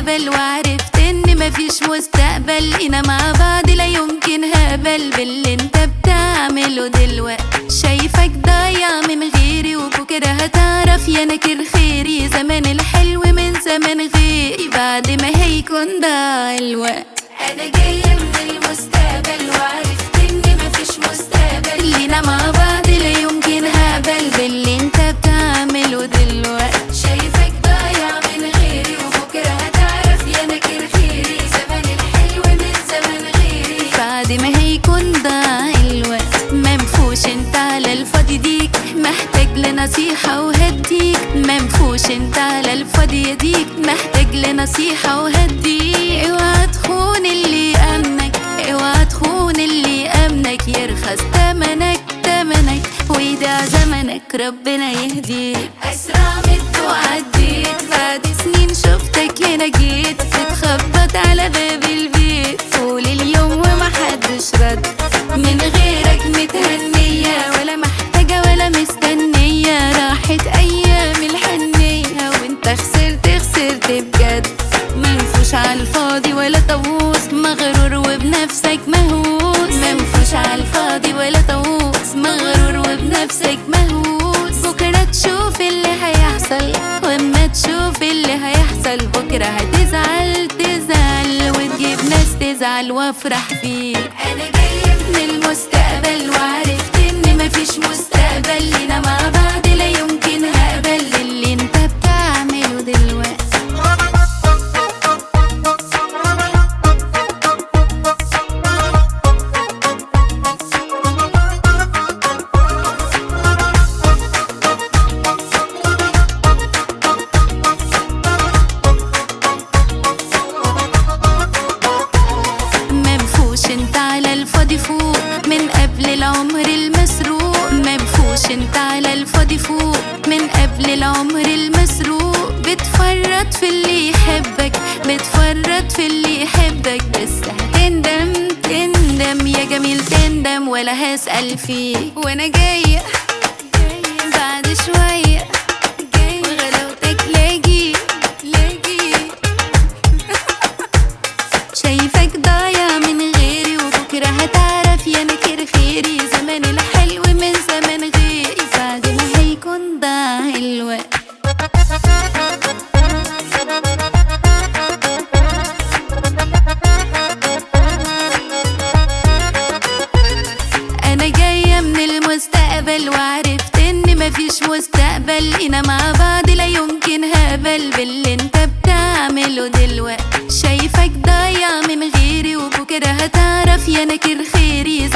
المستقبل وعرفت ان مفيش مستقبل لينا مع بعض لا يمكن هبل باللي انت بتعمله دلوقتي شايفك ضايع من غيري وبكره هتعرف يا نكر خيري زمان الحلو من زمان غيري بعد ما هيكون ضاع الوقت انا جايه من المستقبل وعرفت ان مفيش مستقبل لينا مع بعض لا يمكن هبل باللي انت بتعمله دلوقتي شايفك ضايع من غيري وبكره هتعرف يا نكر خيري زمان الحلو من زمان غيري بعد ما هيكون ضاع الوقت منفوش انت على الفاضي ديك محتاج لنصيحة وهديك منفوش انت على الفاضي ديك محتاج لنصيحة وهديك اوعى تخون اللي امنك اوعى تخون اللي امنك يرخص تمنك تمنك ويدع زمنك ربنا يهديك اسرع من وعديت بعد سنين شفتك هنا جيت بتخبط على باب البيت طول اليوم ومحدش رد من غيرك متهنية ولا محتاجة ولا مستنية راحت أيام الحنية وانت خسرت خسرت بجد منفوش على الفاضي ولا طاووس مغرور وبنفسك مهووس منفوش على الفاضي ولا طاووس مغرور وبنفسك مهووس بكرة تشوف اللي هيحصل واما تشوف اللي هيحصل بكرة هتزعل تزعل وتجيب ناس تزعل وافرح فيك انا جاية من المستقبل وعرفت ان مفيش مستقبل لينا مع بعض لا يمكن هقبل اللي انت بتعمله دلوقتي منفوش انت على الفاضي فوق من قبل العمر المسروق منفوش انت على الفاضي فوق من قبل العمر المسروق بتفرط في اللي يحبك بتفرط في اللي يحبك بس هتندم تندم يا جميل تندم ولا هسأل فيك وانا جاية بعد شوية وغلاوتك لاجي لاجي شايفك ضايع من غيري وبكرة هتعرف يا نكر خيري زمان الحلو من زمان غيري بعد ما هيكون ضاع الوقت انا جاية من المستقبل وعرفت ان مفيش مستقبل لينا مع بعض لا يمكن هبل باللي انت بتعمله دلوقتي شايفك ضايع من غيري وبكرة هتعرف يا نكر خيري